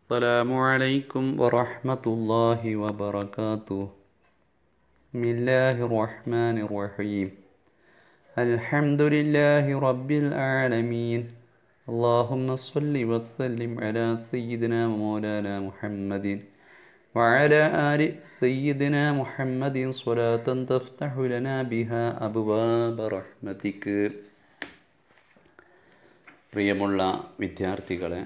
السلام عليكم ورحمة الله وبركاته بسم الله الرحمن الرحيم الحمد لله رب العالمين اللهم صل وسلم على سيدنا ومولانا محمد وعلى آل سيدنا محمد صلاة تفتح لنا بها أبواب رحمتك പ്രിയമുള്ള വിദ്യാർത്ഥികളെ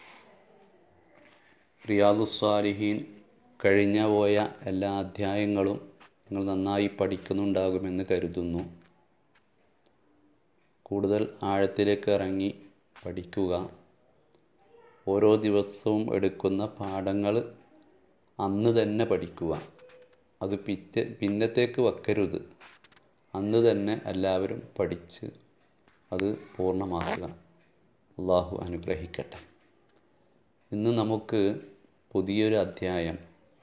റിയാദുസ്വാലിഹീൻ കഴിഞ്ഞ പോയ എല്ലാ അധ്യായങ്ങളും നിങ്ങൾ നന്നായി പഠിക്കുന്നുണ്ടാകുമെന്ന് കരുതുന്നു കൂടുതൽ ആഴത്തിലേക്ക് ഇറങ്ങി പഠിക്കുക ഓരോ ദിവസവും എടുക്കുന്ന പാഠങ്ങൾ അന്ന് തന്നെ പഠിക്കുക അത് പിറ്റേ പിന്നത്തേക്ക് വെക്കരുത് അന്ന് തന്നെ എല്ലാവരും പഠിച്ച് അത് പൂർണ്ണമാക്കുക അള്ളാഹു അനുഗ്രഹിക്കട്ടെ ഇന്ന് നമുക്ക് പുതിയൊരു അധ്യായം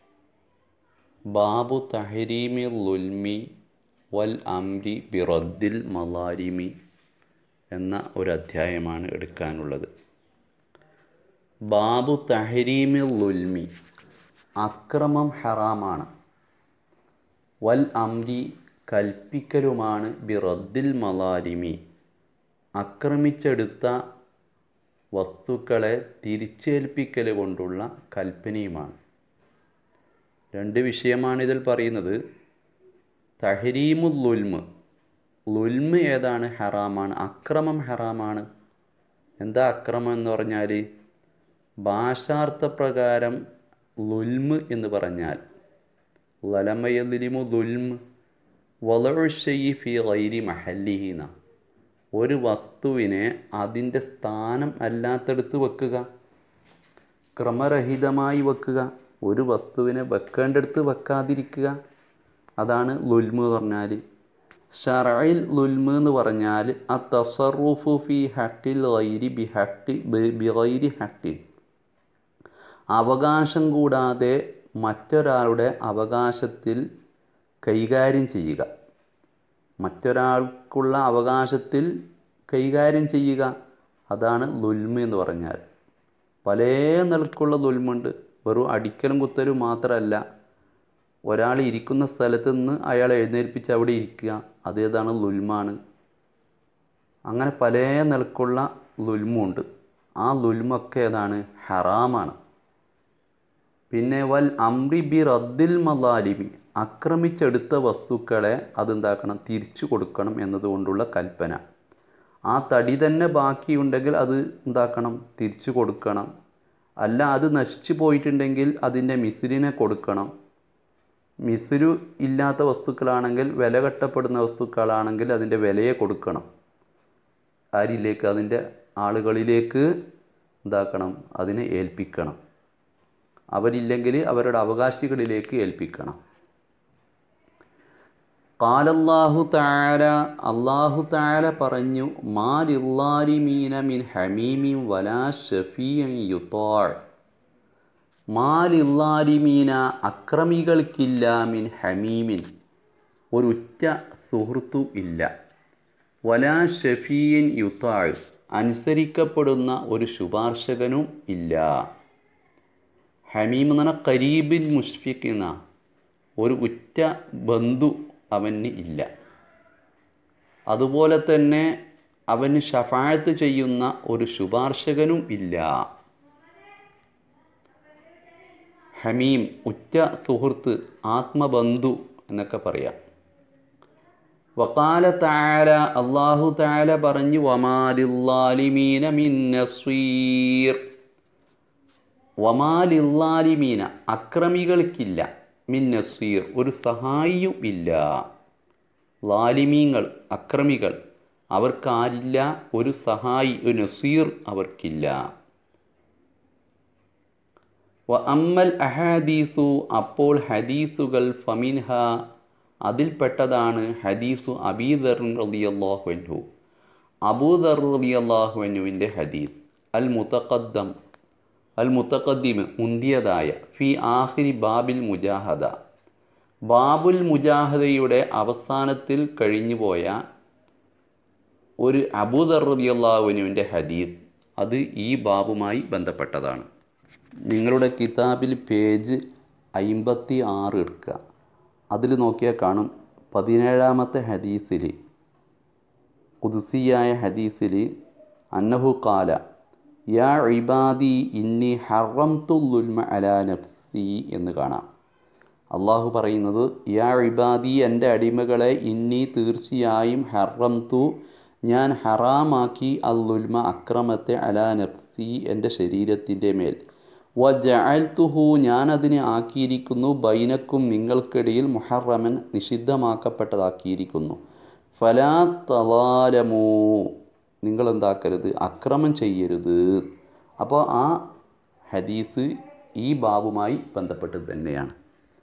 ബാബു തഹരീമി ലുൽമി വൽ അംരി ബിറദ്ദിൽ മലാരിമി എന്ന ഒരു അധ്യായമാണ് എടുക്കാനുള്ളത് ബാബു തഹരീമി ലുൽമി അക്രമം ഹറാമാണ് വൽ അംരി കൽപ്പിക്കലുമാണ് ബിറദ്ദിൽ മലാരിമി ആക്രമിച്ചെടുത്ത വസ്തുക്കളെ തിരിച്ചേൽപ്പിക്കൽ കൊണ്ടുള്ള കൽപ്പനയുമാണ് രണ്ട് വിഷയമാണ് ഇതിൽ പറയുന്നത് തഹരീമുൽ ലുൽമ് ലുൽമ് ഏതാണ് ഹറാമാണ് അക്രമം ഹറാമാണ് എന്താ അക്രമം എന്ന് പറഞ്ഞാൽ ഭാഷാർത്ഥ പ്രകാരം ലുൽമ് എന്ന് പറഞ്ഞാൽ ലലമയലിമു ലുൽമ് വളർഷയി ഫി ഗൈരി മഹല്ലിഹീന ഒരു വസ്തുവിനെ അതിൻ്റെ സ്ഥാനം അല്ലാത്തടുത്ത് വെക്കുക ക്രമരഹിതമായി വെക്കുക ഒരു വസ്തുവിനെ വെക്കേണ്ടടുത്ത് വെക്കാതിരിക്കുക അതാണ് ലുൽമ് എന്ന് പറഞ്ഞാൽ ഷറയിൽ ലുൽമ് എന്ന് പറഞ്ഞാൽ ആ തസറുഫു ഫി ഹക്കിൽ ഗൈരി ബി ഹക്കി ബി ഗൈരി ഹക്കിൽ അവകാശം കൂടാതെ മറ്റൊരാളുടെ അവകാശത്തിൽ കൈകാര്യം ചെയ്യുക മറ്റൊരാൾക്കുള്ള അവകാശത്തിൽ കൈകാര്യം ചെയ്യുക അതാണ് ലുൽമ എന്ന് പറഞ്ഞാൽ പല നിലക്കുള്ള ലുൽമുണ്ട് വെറും അടിക്കലും കുത്തലും മാത്രമല്ല ഒരാൾ ഇരിക്കുന്ന സ്ഥലത്ത് നിന്ന് അയാൾ എഴുന്നേൽപ്പിച്ച് അവിടെ ഇരിക്കുക അതേതാണ് ലുൽമാണ് അങ്ങനെ പല നിലക്കുള്ള ലുൽമുണ്ട് ആ ലുൽമൊക്കെ ഏതാണ് ഹറാമാണ് പിന്നെ വൽ അംറി ബി റദ്ദിൽ മലാലിമി ആക്രമിച്ചെടുത്ത വസ്തുക്കളെ അതെന്താക്കണം തിരിച്ചു കൊടുക്കണം എന്നതുകൊണ്ടുള്ള കൽപ്പന ആ തടി തന്നെ ബാക്കിയുണ്ടെങ്കിൽ അത് എന്താക്കണം തിരിച്ചു കൊടുക്കണം അല്ല അത് നശിച്ചു പോയിട്ടുണ്ടെങ്കിൽ അതിൻ്റെ മിസിരിനെ കൊടുക്കണം മിസിരു ഇല്ലാത്ത വസ്തുക്കളാണെങ്കിൽ വില കെട്ടപ്പെടുന്ന വസ്തുക്കളാണെങ്കിൽ അതിൻ്റെ വിലയെ കൊടുക്കണം ആരിലേക്ക് അതിൻ്റെ ആളുകളിലേക്ക് എന്താക്കണം അതിനെ ഏൽപ്പിക്കണം അവരില്ലെങ്കിൽ അവരുടെ അവകാശികളിലേക്ക് ഏൽപ്പിക്കണം കാലല്ലാഹു താര അള്ളാഹു താര പറഞ്ഞു മാലില്ലാലിമീന മിൻ ഹമീമിൻ വലാ ഷഫീൻ യുത്താൾ മാലില്ലാലിമീന അക്രമികൾക്കില്ല മിൻ ഹമീമിൻ ഒരു ഉറ്റ സുഹൃത്തു ഇല്ല വലാ ഷഫീൻ യുത്താൾ അനുസരിക്കപ്പെടുന്ന ഒരു ശുപാർശകനും ഇല്ല ഹമീം എന്ന് പറഞ്ഞാൽ കരീബിൻ മുഷ്ഫിഖ് എന്ന ഒരു ഉറ്റ ബന്ധു അവന് ഇല്ല അതുപോലെ തന്നെ അവന് ഷഫായത്ത് ചെയ്യുന്ന ഒരു ശുപാർശകനും ഇല്ല ഹമീം ഉറ്റ സുഹൃത്ത് ആത്മബന്ധു എന്നൊക്കെ പറയാം വക്കാല താല അള്ളാഹു താല പറഞ്ഞു വമാലില്ലാലിമീന മിൻ നസീർ വമാലില്ലാലിമീന അക്രമികൾക്കില്ല മിൻ നസീർ ഒരു സഹായിയും ഇല്ല ലാലിമീങ്ങൾ അക്രമികൾ അവർക്കാരില്ല ഒരു സഹായി ഒരു നസീർ അവർക്കില്ല വ അമ്മൽ അഹാദീസു അപ്പോൾ ഹദീസുകൾ ഫമിൻഹ അതിൽപ്പെട്ടതാണ് ഹദീസു അബീദർ റളിയല്ലാഹുഅൻഹു അബൂദർ റളിയല്ലാഹുഅൻഹുവിൻ്റെ ഹദീസ് അൽ മുതഖദ്ദം അൽ മുത്തഖദ്ദിമ് മുന്തിയതായ ഫി ആഹിരി ബാബിൽ മുജാഹദ ബാബുൽ മുജാഹദയുടെ അവസാനത്തിൽ കഴിഞ്ഞുപോയ ഒരു അബൂദർ റളിയല്ലാഹുവിനുവിൻ്റെ ഹദീസ് അത് ഈ ബാബുമായി ബന്ധപ്പെട്ടതാണ് നിങ്ങളുടെ കിതാബിൽ പേജ് അമ്പത്തി ആറ് എടുക്കുക അതിൽ നോക്കിയാൽ കാണും പതിനേഴാമത്തെ ഹദീസിൽ കുദ്സിയായ ഹദീസിൽ അന്നഹു കാല യാ ഇബാദി ഇന്നി ഹറംതുല്ലുൽമ അലാ നഫ്സി എന്ന് കാണാം അള്ളാഹു പറയുന്നത് യാ ഇബാദി എൻ്റെ അടിമകളെ ഇന്നി തീർച്ചയായും ഹറംതു ഞാൻ ഹറാമാക്കി അല്ലുൽമ അക്രമത്തെ അലാ നഫ്സി എൻ്റെ ശരീരത്തിൻ്റെ മേൽ വ ജഅൽത്തുഹു ഞാനതിനെ ആക്കിയിരിക്കുന്നു ബൈനക്കും നിങ്ങൾക്കിടയിൽ മുഹറമൻ നിഷിദ്ധമാക്കപ്പെട്ടതാക്കിയിരിക്കുന്നു ഫലാ തലാലമോ നിങ്ങൾ എന്താക്കരുത് അക്രമം ചെയ്യരുത് അപ്പോൾ ആ ഹദീസ് ഈ ബാബുമായി ബന്ധപ്പെട്ടത് തന്നെയാണ്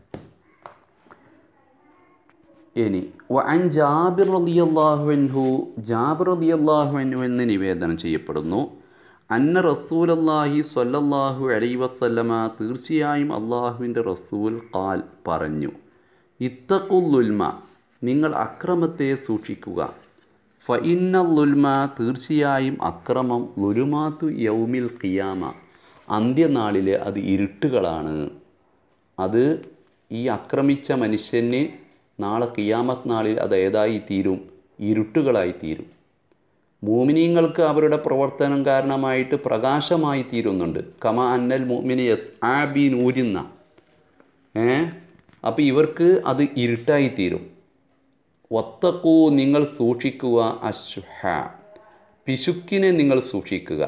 ഇനി വഅൻ ജാബിർ റളിയല്ലാഹു അൻഹു ജാബിർ റളിയല്ലാഹു അൻഹു എന്ന് നിവേദനം ചെയ്യപ്പെടുന്നു അന്ന റസൂലല്ലാഹി സ്വല്ലല്ലാഹു അലൈഹി വസല്ലമ തീർച്ചയായും അള്ളാഹുവിൻ്റെ റസൂൽ ഖാൽ പറഞ്ഞു ഇത്തഖുല്ലുൽമ നിങ്ങൾ അക്രമത്തെ സൂക്ഷിക്കുക ഫഇന്നുൽമ തീർച്ചയായും അക്രമം ലുലുമാത്തു യൗമിൽ ഖിയാമ അന്ത്യനാളിലെ അത് ഇരുട്ടുകളാണ് അത് ഈ ആക്രമിച്ച മനുഷ്യന് നാളെ കിയാമത്ത് നാളിൽ അത് ഏതായി തീരും ഇരുട്ടുകളായി തീരും മോമിനീങ്ങൾക്ക് അവരുടെ പ്രവർത്തനം കാരണമായിട്ട് പ്രകാശമായി തീരുന്നുണ്ട് കമ അന്നൽ മോമിനി എസ് ആബി നൂരിന്ന ഏ അപ്പോൾ ഇവർക്ക് അത് ഇരുട്ടായി തീരും ഒത്തക്കൂ നിങ്ങൾ സൂക്ഷിക്കുക അശുഹ പിശുക്കിനെ നിങ്ങൾ സൂക്ഷിക്കുക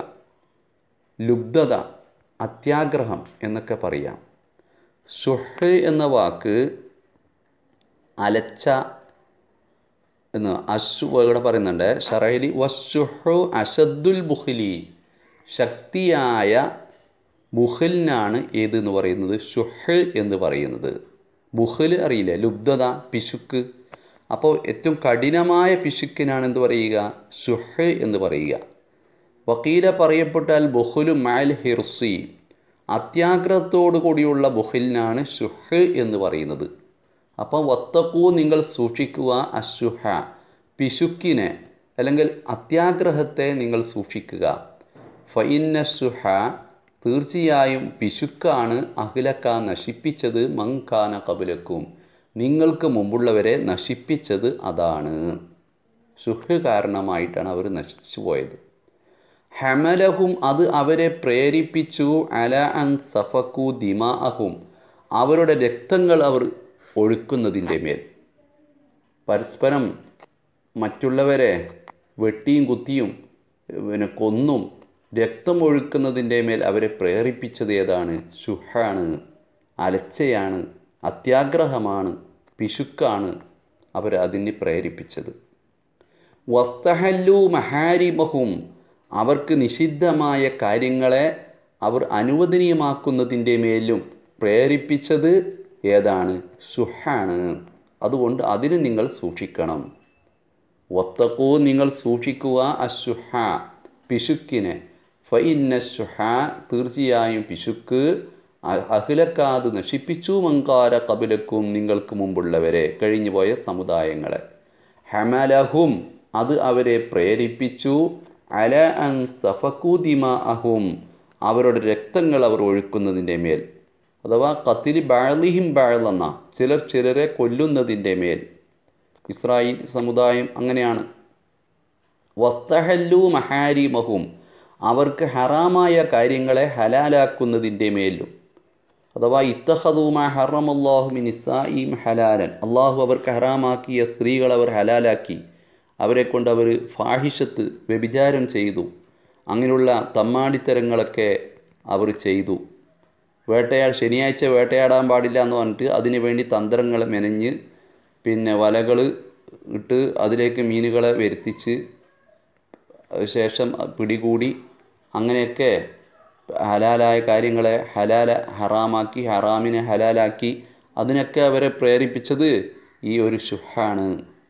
ലുബ്ധത അത്യാഗ്രഹം എന്നൊക്കെ പറയാം ഷുഹ് എന്ന വാക്ക് അലച്ച എന്ന് അശു ഇവിടെ പറയുന്നുണ്ട് ഷറൈലി വശുഹു അഷദ്ദുൽ ബുഖിലി ശക്തിയായ ബുഖിലിനാണ് ഏത് എന്ന് പറയുന്നത് ഷുഹ് എന്ന് പറയുന്നത് ബുഖിൽ അറിയില്ല ലുബ്ധത പിശുക്ക് അപ്പോൾ ഏറ്റവും കഠിനമായ പിശുക്കിനാണ് എന്ത് പറയുക ഷുഹ് എന്ന് പറയുക വക്കീല പറയപ്പെട്ടാൽ ബുഹുലു മാൽ ഹിർസി അത്യാഗ്രഹത്തോടു കൂടിയുള്ള ബുഹിലിനാണ് ഷുഹ് എന്ന് പറയുന്നത് അപ്പം വത്തക്കൂ നിങ്ങൾ സൂക്ഷിക്കുക അശുഹ പിശുക്കിനെ അല്ലെങ്കിൽ അത്യാഗ്രഹത്തെ നിങ്ങൾ സൂക്ഷിക്കുക ഫൈന്ന ഷുഹ തീർച്ചയായും പിശുക്കാണ് അഖിലക്ക നശിപ്പിച്ചത് മങ്കാന കപിലക്കും നിങ്ങൾക്ക് മുമ്പുള്ളവരെ നശിപ്പിച്ചത് അതാണ് ഷുഹ് കാരണമായിട്ടാണ് അവർ നശിച്ചു പോയത് ഹമലഹും അത് അവരെ പ്രേരിപ്പിച്ചു അല അൻ സഫക്കു ദിമാഅഹും അവരുടെ രക്തങ്ങൾ അവർ ഒഴുക്കുന്നതിൻ്റെ മേൽ പരസ്പരം മറ്റുള്ളവരെ വെട്ടിയും കുത്തിയും പിന്നെ കൊന്നും രക്തം ഒഴുക്കുന്നതിൻ്റെ മേൽ അവരെ പ്രേരിപ്പിച്ചത് ഏതാണ് ശുഹാണ് അലച്ചയാണ് അത്യാഗ്രഹമാണ് പിശുക്കാണ് അവർ അതിന് പ്രേരിപ്പിച്ചത് വസ്തഹല്ലു മഹാരിമഹും അവർക്ക് നിഷിദ്ധമായ കാര്യങ്ങളെ അവർ അനുവദനീയമാക്കുന്നതിൻ്റെ മേലും പ്രേരിപ്പിച്ചത് ഏതാണ് സുഹാണ് അതുകൊണ്ട് അതിന് നിങ്ങൾ സൂക്ഷിക്കണം ഒത്തക്കൂ നിങ്ങൾ സൂക്ഷിക്കുക അശുഹ പിശുക്കിനെ ഫൈന്ന ശുഹ തീർച്ചയായും പിശുക്ക് അഹിലക്കാത് നശിപ്പിച്ചു മങ്കാര കപിലക്കും നിങ്ങൾക്ക് മുമ്പുള്ളവരെ കഴിഞ്ഞുപോയ സമുദായങ്ങളെ ഹമലഹും അത് അവരെ പ്രേരിപ്പിച്ചു അല അൻ സഫക്കൂദിമ അഹും അവരുടെ രക്തങ്ങൾ അവർ ഒഴുക്കുന്നതിൻ്റെ മേൽ അഥവാ കത്തിരി ബാളിഹിം ബാളെന്ന ചിലർ ചിലരെ കൊല്ലുന്നതിൻ്റെ മേൽ ഇസ്രായേൽ സമുദായം അങ്ങനെയാണ് വസ്തഹല്ലു മഹാരിമഹും അവർക്ക് ഹറാമായ കാര്യങ്ങളെ ഹലാലാക്കുന്നതിൻ്റെ മേലും അഥവാ ഇത്തഹദൂമ ഹറമല്ലാഹുമിൻ ഇസായിം ഹലാലൻ അള്ളാഹു അവർക്ക് ഹറാമാക്കിയ സ്ത്രീകൾ അവർ ഹലാലാക്കി അവരെ കൊണ്ട് അവർ ഫാഹിഷത്ത് വ്യഭിചാരം ചെയ്തു അങ്ങനെയുള്ള തമ്മാടിത്തരങ്ങളൊക്കെ അവർ ചെയ്തു വേട്ടയാട് ശനിയാഴ്ച വേട്ടയാടാൻ പാടില്ല എന്ന് പറഞ്ഞിട്ട് അതിനു വേണ്ടി തന്ത്രങ്ങൾ മെനഞ്ഞ് പിന്നെ വലകൾ ഇട്ട് അതിലേക്ക് മീനുകളെ വരുത്തിച്ച് ശേഷം പിടികൂടി അങ്ങനെയൊക്കെ ഹലാലായ കാര്യങ്ങളെ ഹലാല ഹറാമാക്കി ഹറാമിനെ ഹലാലാക്കി അതിനൊക്കെ അവരെ പ്രേരിപ്പിച്ചത് ഈ ഒരു ഷുഹാണ്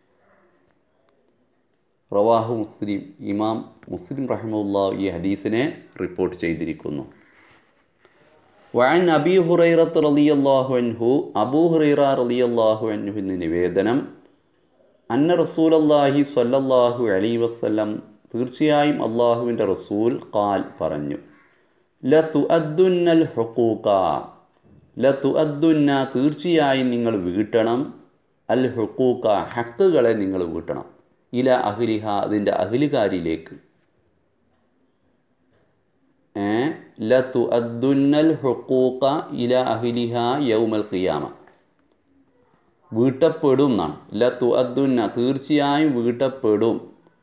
റവാഹു മുസ്ലിം ഇമാം മുസ്ലിം റഹ്മുല്ല ഈ ഹദീസിനെ റിപ്പോർട്ട് ചെയ്തിരിക്കുന്നു വഅൻ അബി ഹുറൈറത്ത് റളിയല്ലാഹു അൻഹു അബൂ ഹുറൈറ റളിയല്ലാഹു അൻഹു എന്ന നിവേദനം അന്ന റസൂലല്ലാഹി സ്വല്ലല്ലാഹു അലൈഹി വസല്ലം തീർച്ചയായും അള്ളാഹുവിൻ്റെ റസൂൽ ഖാൽ പറഞ്ഞു ല തു അദ്ദുന്നൽ ഹുക്കൂക്ക ല തു അദ്ദുന്ന തീർച്ചയായും നിങ്ങൾ വീട്ടണം അൽ ഹുക്കൂക്ക ഹക്കുകളെ നിങ്ങൾ വീട്ടണം ഇല അഹ്ലിഹ അതിൻ്റെ അഹ്ലികാരിലേക്ക് ഏ ല തു അദ്ദുന്നൽ ഹുക്കൂക്ക ഇല അഹ്ലിഹ യൗമൽ ഖിയാമ വീട്ടപ്പെടും എന്നാണ് ല തു അദ്ദുന്ന തീർച്ചയായും വീട്ടപ്പെടും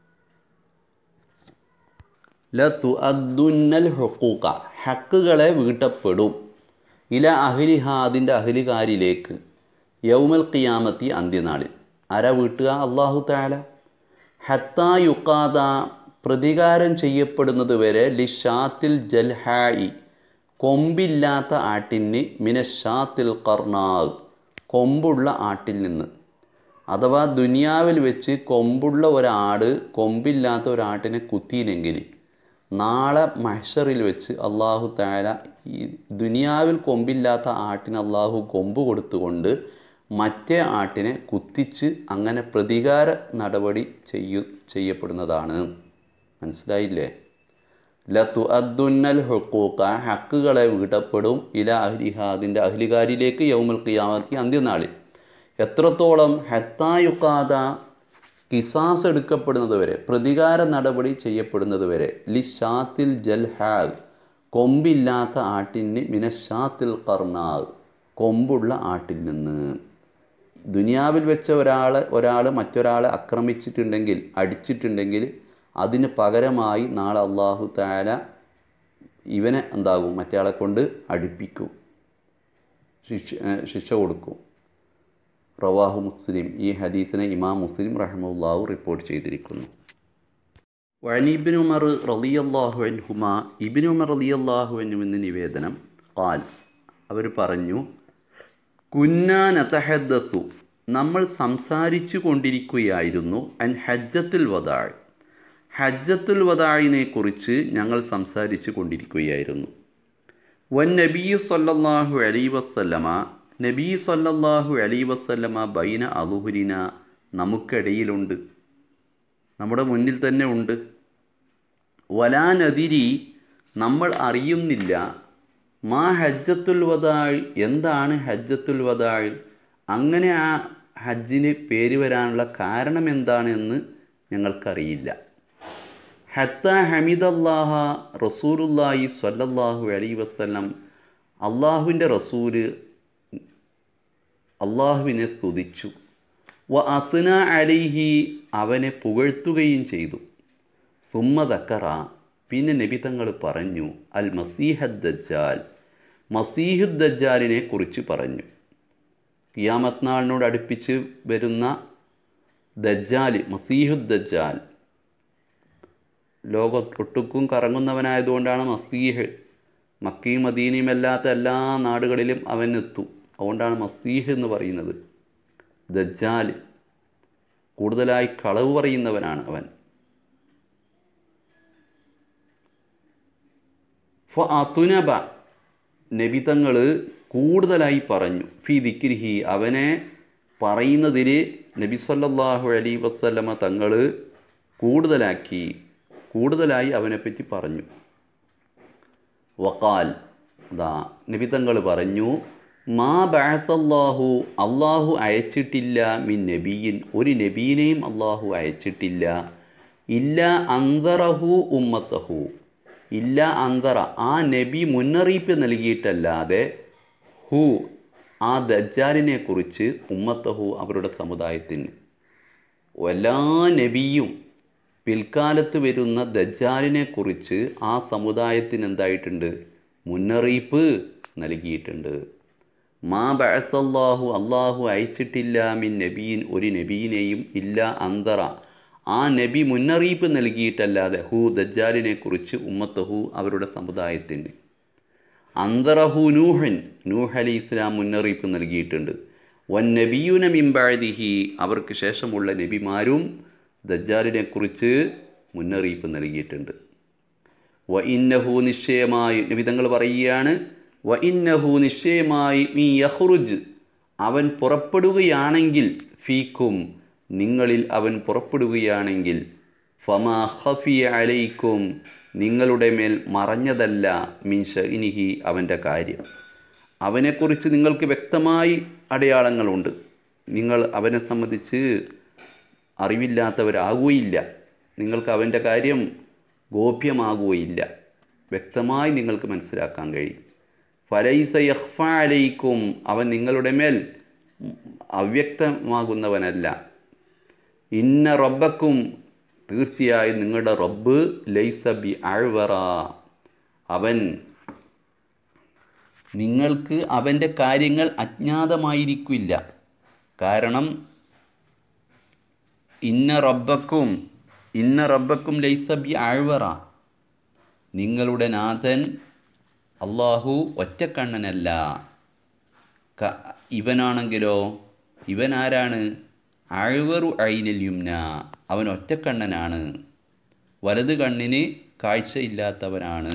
ല തു അദ്ദുന്നൽ ഹുക്കൂക്ക ഹക്കുകളെ വീട്ടപ്പെടും ഇല അഹ്ലിഹ അതിൻ്റെ അഹ്ലികാരിലേക്ക് യൗമൽ ഖിയാമത്തി അന്ത്യനാളിൽ ആരാ വീട്ടുക അള്ളാഹു താല ഹത്താ യുക്കാത പ്രതികാരം ചെയ്യപ്പെടുന്നത് വരെ ലിഷാത്തിൽ ജൽഹായി കൊമ്പില്ലാത്ത ആട്ടിന് മിനഷാത്തിൽ കർണാഗ് കൊമ്പുള്ള ആട്ടിൽ നിന്ന് അഥവാ ദുനിയാവിൽ വെച്ച് കൊമ്പുള്ള ഒരാട് കൊമ്പില്ലാത്ത ഒരാട്ടിനെ കുത്തിയില്ലെങ്കിൽ നാളെ മഹ്ഷറിൽ വെച്ച് അള്ളാഹു താല ഈ ദുനിയാവിൽ കൊമ്പില്ലാത്ത ആട്ടിന് അള്ളാഹു കൊമ്പ് കൊടുത്തുകൊണ്ട് മറ്റേ ആട്ടിനെ കുത്തിച്ച് അങ്ങനെ പ്രതികാര നടപടി ചെയ്യു ചെയ്യപ്പെടുന്നതാണ് മനസ്സിലായില്ലേ ലത്തു അദ്ദുന്നൽ ഹുക്കൂക്ക ഹക്കുകളെ വീട്ടപ്പെടും ഇല അഹ്ലിഹ അതിൻ്റെ അഹ്ലികാരിലേക്ക് യൗമുൽ ഖിയാമത്തി അന്ത്യനാളിൽ എത്രത്തോളം ഹത്തായുക്കാത കിസാസ് എടുക്കപ്പെടുന്നത് വരെ പ്രതികാര നടപടി ചെയ്യപ്പെടുന്നത് വരെ ലിഷാത്തിൽ ജൽഹാഗ് കൊമ്പില്ലാത്ത ആട്ടിന് മിനഷാത്തിൽ കർണാഗ് കൊമ്പുള്ള ആട്ടിൽ നിന്ന് ദുനിയാവിൽ വെച്ച ഒരാൾ ഒരാൾ മറ്റൊരാളെ ആക്രമിച്ചിട്ടുണ്ടെങ്കിൽ അടിച്ചിട്ടുണ്ടെങ്കിൽ അതിന് പകരമായി നാളെ അള്ളാഹു താല ഇവനെ എന്താകും മറ്റയാളെ കൊണ്ട് അടിപ്പിക്കും ശിക്ഷ ശിക്ഷ കൊടുക്കും റവാഹു മുസ്ലിം ഈ ഹദീസിനെ ഇമാം മുസ്ലിം റഹമുല്ലാഹു റിപ്പോർട്ട് ചെയ്തിരിക്കുന്നു വഴനീബിൻ ഉമർ റലിയല്ലാഹു അൻഹുമ ഇബിൻ ഉമർ റലിയല്ലാഹു എന്നുവെന്ന് നിവേദനം കാൽ അവർ പറഞ്ഞു കുന്നാനതഹദ്ദസു നമ്മൾ സംസാരിച്ചു കൊണ്ടിരിക്കുകയായിരുന്നു അൻ ഹജ്ജത്തുൽ വദാഴ് ഹജ്ജത്തുൽ വദാഴിനെ കുറിച്ച് ഞങ്ങൾ സംസാരിച്ചു കൊണ്ടിരിക്കുകയായിരുന്നു വൻ നബീ സല്ലല്ലാഹു അലൈ വസല്ലമ നബീ സല്ലല്ലാഹു അലൈ വസല്ലമ ബൈന അലുഹുരിന നമുക്കിടയിലുണ്ട് നമ്മുടെ മുന്നിൽ തന്നെ ഉണ്ട് വലാനതിരി നമ്മൾ അറിയുന്നില്ല മാ ഹജ്ജത്തുൽ വദാഴ് എന്താണ് ഹജ്ജത്തുൽ വദാഴ് അങ്ങനെ ആ ഹജ്ജിന് പേര് വരാനുള്ള കാരണം എന്താണെന്ന് ഞങ്ങൾക്കറിയില്ല ഹത്ത ഹമീദല്ലാഹ റസൂലുല്ലാഹി സ്വല്ലല്ലാഹു അലൈ വസ്ലം അള്ളാഹുവിൻ്റെ റസൂല് അള്ളാഹുവിനെ സ്തുതിച്ചു വ അസ്ന അലിഹി അവനെ പുകഴ്ത്തുകയും ചെയ്തു സുമ്മ ദക്കറ പിന്നെ നബി തങ്ങൾ പറഞ്ഞു അൽ മസീഹദ് ദജ്ജാൽ മസീഹുദ് ദജ്ജാലിനെ കുറിച്ച് പറഞ്ഞു കിയാമത്ത് നാളിനോട് അടുപ്പിച്ച് വരുന്ന ദജ്ജാൽ മസീഹുദ് ദജ്ജാൽ ലോകത്തൊട്ടുക്കും കറങ്ങുന്നവനായതുകൊണ്ടാണ് മസീഹ് മക്കയും മദീനയും അല്ലാത്ത എല്ലാ നാടുകളിലും അവൻ എത്തും അതുകൊണ്ടാണ് മസീഹ് എന്ന് പറയുന്നത് ദജ്ജാൽ കൂടുതലായി കളവ് പറയുന്നവനാണ് അവൻ ഫ അതുനബ നബിതങ്ങൾ കൂടുതലായി പറഞ്ഞു ഫി ദിക്രിഹി അവനെ പറയുന്നതിൽ നബി സല്ലല്ലാഹു അലൈ വസല്ലമ തങ്ങൾ കൂടുതലാക്കി കൂടുതലായി അവനെപ്പറ്റി പറഞ്ഞു വക്കാൽ ദാ നബിതങ്ങൾ പറഞ്ഞു മാ ബാസല്ലാഹു അള്ളാഹു അയച്ചിട്ടില്ല മിൻ നബിയിൻ ഒരു നബീനെയും അള്ളാഹു അയച്ചിട്ടില്ല ഇല്ല അന്തറഹു ഉമ്മത്തഹു ഇല്ല അന്തറ ആ നബി മുന്നറിയിപ്പ് നൽകിയിട്ടല്ലാതെ ഹു ആ ദജ്ജാലിനെ കുറിച്ച് ഉമ്മത്തഹു അവരുടെ സമുദായത്തിന് എല്ലാ നബിയും പിൽക്കാലത്ത് വരുന്ന ദജ്ജാലിനെ കുറിച്ച് ആ സമുദായത്തിന് എന്തായിട്ടുണ്ട് മുന്നറിയിപ്പ് നൽകിയിട്ടുണ്ട് മാ ബഅസല്ലാഹു അള്ളാഹു അയച്ചിട്ടില്ല മിൻ നബീൻ ഒരു നബീനെയും ഇല്ല അന്തറ ആ നബി മുന്നറിയിപ്പ് നൽകിയിട്ടല്ലാതെ ഹു ദജ്ജാലിനെ കുറിച്ച് ഉമ്മത്തഹു അവരുടെ സമുദായത്തിന് അന്തറഹു നൂഹൻ നൂഹ് അലി ഇസ്ലാം മുന്നറിയിപ്പ് നൽകിയിട്ടുണ്ട് വൻ നബിയുന മിംബാദിഹി അവർക്ക് ശേഷമുള്ള നബിമാരും ദജ്ജാലിനെ കുറിച്ച് മുന്നറിയിപ്പ് നൽകിയിട്ടുണ്ട് വ ഇന്നഹു നിശ്ചയമായി നബി തങ്ങൾ പറയുകയാണ് വ ഇന്നഹു നിശ്ചയമായി മീ യഹ്റുജ് അവൻ പുറപ്പെടുകയാണെങ്കിൽ ഫീക്കും നിങ്ങളിൽ അവൻ പുറപ്പെടുകയാണെങ്കിൽ ഫമാ ഖഫിയ അലൈക്കും നിങ്ങളുടെ മേൽ മറഞ്ഞതല്ല മീൻ ഷഇനിഹി അവൻ്റെ കാര്യം അവനെക്കുറിച്ച് നിങ്ങൾക്ക് വ്യക്തമായി അടയാളങ്ങളുണ്ട് നിങ്ങൾ അവനെ സംബന്ധിച്ച് അറിവില്ലാത്തവരാകുകയില്ല നിങ്ങൾക്ക് അവൻ്റെ കാര്യം ഗോപ്യമാകുകയില്ല വ്യക്തമായി നിങ്ങൾക്ക് മനസ്സിലാക്കാൻ കഴിയും ഫലൈസ യഹ്ഫ അലൈക്കും അവൻ നിങ്ങളുടെ മേൽ അവ്യക്തമാകുന്നവനല്ല ഇന്ന റബ്ബക്കും തീർച്ചയായും നിങ്ങളുടെ റബ്ബ് ലൈസബി അഴ്വറ അവൻ നിങ്ങൾക്ക് അവൻ്റെ കാര്യങ്ങൾ അജ്ഞാതമായിരിക്കില്ല കാരണം ഇന്ന റബ്ബക്കും ഇന്ന റബ്ബക്കും ലൈസബി ആഴ്വറ നിങ്ങളുടെ നാഥൻ അള്ളാഹു ഒറ്റക്കണ്ണനല്ല ക ഇവനാണെങ്കിലോ ഇവൻ ആരാണ് അഴ്വറു ഐനൽ യുംന അവൻ ഒറ്റക്കണ്ണനാണ് വലത് കണ്ണിന് കാഴ്ചയില്ലാത്തവനാണ്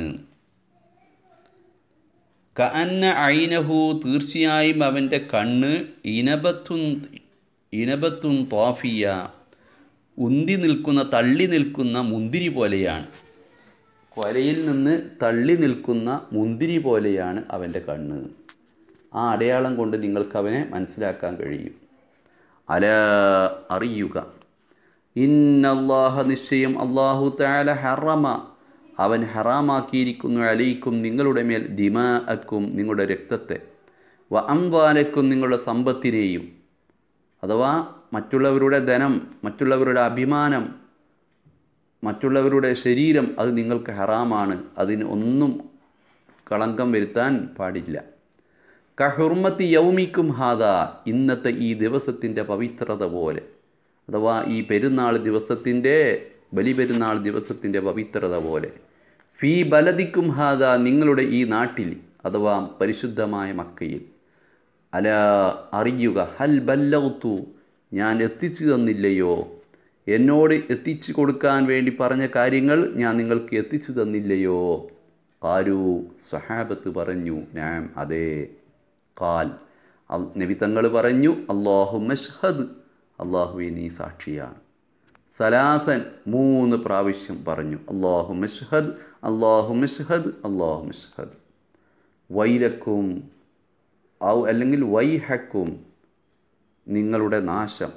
കഅന്ന ഐനഹു തീർച്ചയായും അവൻ്റെ കണ്ണ് ഇനബത്തുൻ ഇനബത്തുൻ തോഫിയ ഉന്തി നിൽക്കുന്ന തള്ളി നിൽക്കുന്ന മുന്തിരി പോലെയാണ് കൊലയിൽ നിന്ന് തള്ളി നിൽക്കുന്ന മുന്തിരി പോലെയാണ് അവൻ്റെ കണ്ണ് ആ അടയാളം കൊണ്ട് നിങ്ങൾക്ക് അവനെ മനസ്സിലാക്കാൻ കഴിയും അല അറിയുക ഇന്നല്ലാഹ നിശ്ചയം അള്ളാഹു താല ഹറമ അവൻ ഹറാമാക്കിയിരിക്കുന്നു അലയിക്കും നിങ്ങളുടെ മേൽ ദിമാ അക്കും നിങ്ങളുടെ രക്തത്തെ വ അംവാലക്കും നിങ്ങളുടെ സമ്പത്തിനെയും അഥവാ മറ്റുള്ളവരുടെ ധനം മറ്റുള്ളവരുടെ അഭിമാനം മറ്റുള്ളവരുടെ ശരീരം അത് നിങ്ങൾക്ക് ഹറാമാണ് അതിന് ഒന്നും കളങ്കം വരുത്താൻ പാടില്ല കഹുർമത്തി യൗമിക്കും ഹാദ ഇന്നത്തെ ഈ ദിവസത്തിൻ്റെ പവിത്രത പോലെ അഥവാ ഈ പെരുന്നാൾ ദിവസത്തിൻ്റെ ബലിപെരുന്നാൾ ദിവസത്തിൻ്റെ പവിത്രത പോലെ ഫീ ബലദിക്കും ഹാദ നിങ്ങളുടെ ഈ നാട്ടിൽ അഥവാ പരിശുദ്ധമായ മക്കയിൽ അല അറിയുക ഹൽ ബല്ലൗത്തു ഞാൻ എത്തിച്ചു തന്നില്ലയോ എന്നോട് എത്തിച്ചു കൊടുക്കാൻ വേണ്ടി പറഞ്ഞ കാര്യങ്ങൾ ഞാൻ നിങ്ങൾക്ക് എത്തിച്ചു തന്നില്ലയോ കാരു സഹാബത്ത് പറഞ്ഞു ഞാൻ അതെ കാൽ നബി തങ്ങൾ പറഞ്ഞു അള്ളാഹു മഷ്ഹദ് അള്ളാഹുവെ നീ സാക്ഷിയാണ് സലാസൻ മൂന്ന് പ്രാവശ്യം പറഞ്ഞു അള്ളാഹു മഷ്ഹദ് അള്ളാഹു മഷ്ഹദ് അള്ളാഹു മഷ്ഹദ് വൈലക്കും ഔ അല്ലെങ്കിൽ വൈഹക്കും നിങ്ങളുടെ നാശം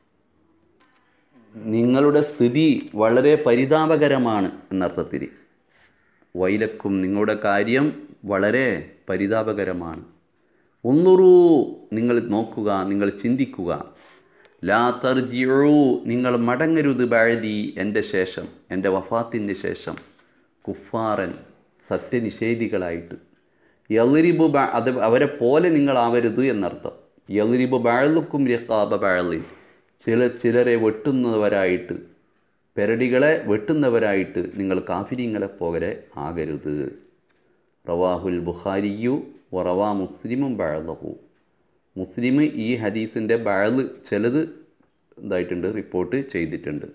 നിങ്ങളുടെ സ്ഥിതി വളരെ പരിതാപകരമാണ് എന്നർത്ഥത്തിൽ വൈലക്കും നിങ്ങളുടെ കാര്യം വളരെ പരിതാപകരമാണ് ഒന്നുറൂ നിങ്ങൾ നോക്കുക നിങ്ങൾ ചിന്തിക്കുക ലാ തർജിയൂ നിങ്ങൾ മടങ്ങരുത് ബഴതി എൻ്റെ ശേഷം എൻ്റെ വഫാത്തിൻ്റെ ശേഷം കുഫാറൻ സത്യനിഷേധികളായിട്ട് യലിരിബു ബ അത് അവരെ പോലെ നിങ്ങളാവരുത് എന്നർത്ഥം യലിരിബു ബഴലുക്കും രക്കാബ ബഴലിൻ ചില ചിലരെ വെട്ടുന്നവരായിട്ട് പെരടികളെ വെട്ടുന്നവരായിട്ട് നിങ്ങൾ കാഫിരിങ്ങളെ പോലെ ആകരുത് റവാഹുൽ ബുഖാരിയു വറവാ മുസ്ലിമും ബഴലഹു മുസ്ലിം ഈ ഹദീസിൻ്റെ ബഴല് ചിലത് ഇതായിട്ടുണ്ട് റിപ്പോർട്ട് ചെയ്തിട്ടുണ്ട്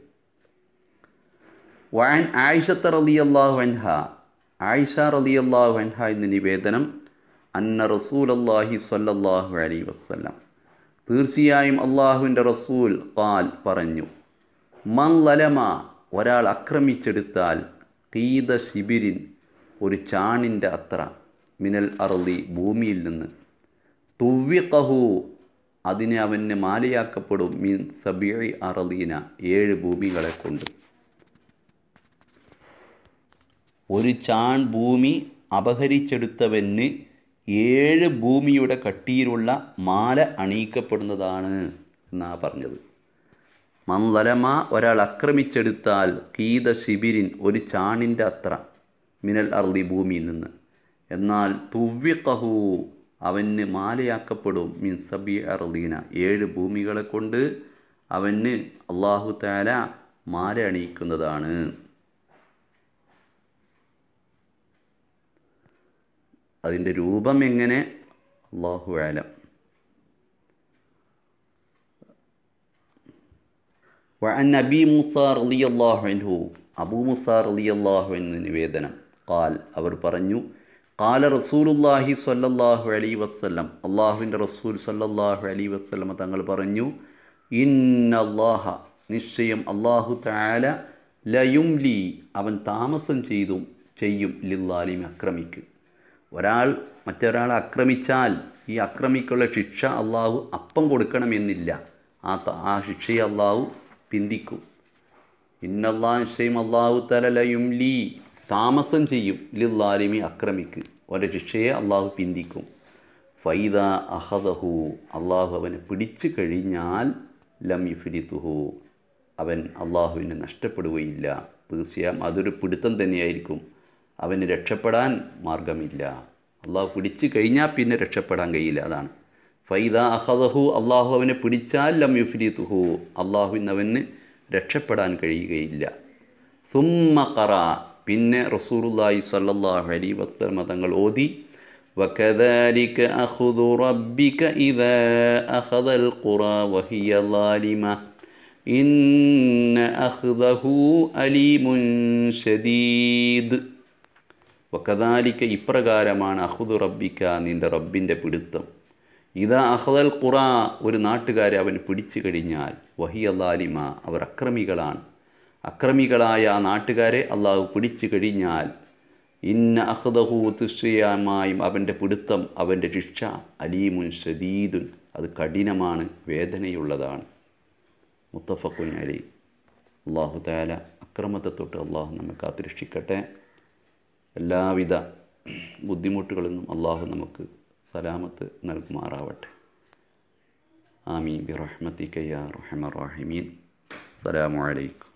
വാൻ ആയിഷത്ത റലി അള്ളാഹു അൻഹ ആയിഷ റലി അള്ളാഹു അൻഹ എന്ന നിവേദനം അന്ന റസൂൽ അള്ളാഹി സല്ലല്ലാഹു അലൈ വസ്ലം തീർച്ചയായും അള്ളാഹുവിൻ്റെ റസൂൽ ഖാൽ പറഞ്ഞു മൻ ലലമ ഒരാൾ ആക്രമിച്ചെടുത്താൽ കീത ശിബിരിൻ ഒരു ചാണിൻ്റെ അത്ര മിനൽ അറളി ഭൂമിയിൽ നിന്ന് തുവ്യക്കഹു അതിനെ അവന് മാലയാക്കപ്പെടും മീൻ സബിഴി അറളീന ഏഴ് ഭൂമികളെ കൊണ്ട് ഒരു ചാൺ ഭൂമി അപഹരിച്ചെടുത്തവന് ഏഴ് ഭൂമിയുടെ കട്ടിയിലുള്ള മാല അണിയിക്കപ്പെടുന്നതാണ് എന്നാണ് പറഞ്ഞത് മന്ദലമ ഒരാൾ ആക്രമിച്ചെടുത്താൽ കീത ശിബിരിൻ ഒരു ചാണിൻ്റെ അത്ര മിനൽ അർലി ഭൂമിയിൽ നിന്ന് എന്നാൽ തുവ്യക്കഹു അവന് മാലയാക്കപ്പെടും മീൻ സബി അർലീന ഏഴ് ഭൂമികളെ കൊണ്ട് അവന് അള്ളാഹു താല മാല അണിയിക്കുന്നതാണ് അതിൻ്റെ രൂപം എങ്ങനെ അള്ളാഹു ആലം وعن أبي موسى رضي الله عنه അബൂ മുസ റലി അള്ളാഹു എന്ന നിവേദനം കാൽ അവർ പറഞ്ഞു കാല റസൂലുല്ലാഹി സല്ലല്ലാഹു അലൈ വസ്ലം അള്ളാഹുവിൻ്റെ റസൂൽ സല്ലല്ലാഹു അലൈ വസ്ലമ തങ്ങൾ പറഞ്ഞു ഇന്നല്ലാഹ നിശ്ചയം അള്ളാഹു താല ലയുംലി അവൻ താമസം ചെയ്തും ചെയ്യും ലില്ലാലിം അക്രമിക്ക് ഒരാൾ മറ്റൊരാളെ ആക്രമിച്ചാൽ ഈ അക്രമിക്കുള്ള ശിക്ഷ അള്ളാഹു അപ്പം കൊടുക്കണമെന്നില്ല ആ ത- ആ ശിക്ഷയെ അള്ളാഹു പിന്തിക്കും ഇന്നല്ലാ നിശ്ചയം അള്ളാഹു തലലയും ലീ താമസം ചെയ്യും ലില്ലാലിമി അക്രമിക്ക് ഓൻ്റെ ശിക്ഷയെ അള്ളാഹു പിന്തിക്കും ഫൈദ അഹദഹു അള്ളാഹു അവനെ പിടിച്ചു കഴിഞ്ഞാൽ ലം യുഫിരിത്തുഹു അവൻ അള്ളാഹുവിനെ നഷ്ടപ്പെടുകയില്ല തീർച്ചയായും അതൊരു പിടുത്തം തന്നെയായിരിക്കും അവന് രക്ഷപ്പെടാൻ മാർഗമില്ല അള്ളാഹു പിടിച്ചു കഴിഞ്ഞാൽ പിന്നെ രക്ഷപ്പെടാൻ കഴിയില്ല അതാണ് ഫൈദ അഹദഹു അള്ളാഹു അവനെ പിടിച്ചാൽ ലം യുഫിരിത്തുഹു അള്ളാഹുവിന് അവന് രക്ഷപ്പെടാൻ കഴിയുകയില്ല സുമ്മ ഖറ പിന്നെ റസൂലുള്ളാഹി സ്വല്ലല്ലാഹു അലൈഹി വസല്ലമ തങ്ങൾ ഓതി وكذلك أخذ ربك إذا أخذ القرى وهي ظالمة إن أخذه أليم شديد വക്കദാലിക്ക ഇപ്രകാരമാണ് അഹുദു റബ്ബിക്ക നിൻ്റെ റബ്ബിൻ്റെ പിടുത്തം ഇതാ അഹദൽ ഖുറ ഒരു നാട്ടുകാരെ അവൻ പിടിച്ചു കഴിഞ്ഞാൽ വഹിയ ലാലിമ അവർ അക്രമികളാണ് അക്രമികളായ ആ നാട്ടുകാരെ അള്ളാഹു പിടിച്ചു കഴിഞ്ഞാൽ ഇന്ന അഹ്ദഹു തീർച്ചയായും അവൻ്റെ പിടുത്തം അവൻ്റെ ശിക്ഷ അലീമുൻ ഷദീദുൻ അത് കഠിനമാണ് വേദനയുള്ളതാണ് മുത്തഫക്കുൻ അലി അള്ളാഹു താല അക്രമത്തെ തൊട്ട് അള്ളാഹു നമ്മെ കാത്തുരക്ഷിക്കട്ടെ എല്ലാവിധ ബുദ്ധിമുട്ടുകളിൽ നിന്നും അള്ളാഹു നമുക്ക് സലാമത്ത് നൽകുമാറാവട്ടെ ആമീൻ ബി റഹ്മത്തിക്ക യാ റഹ്മ റാഹിമീൻ അസ്സലാമു അലൈക്കും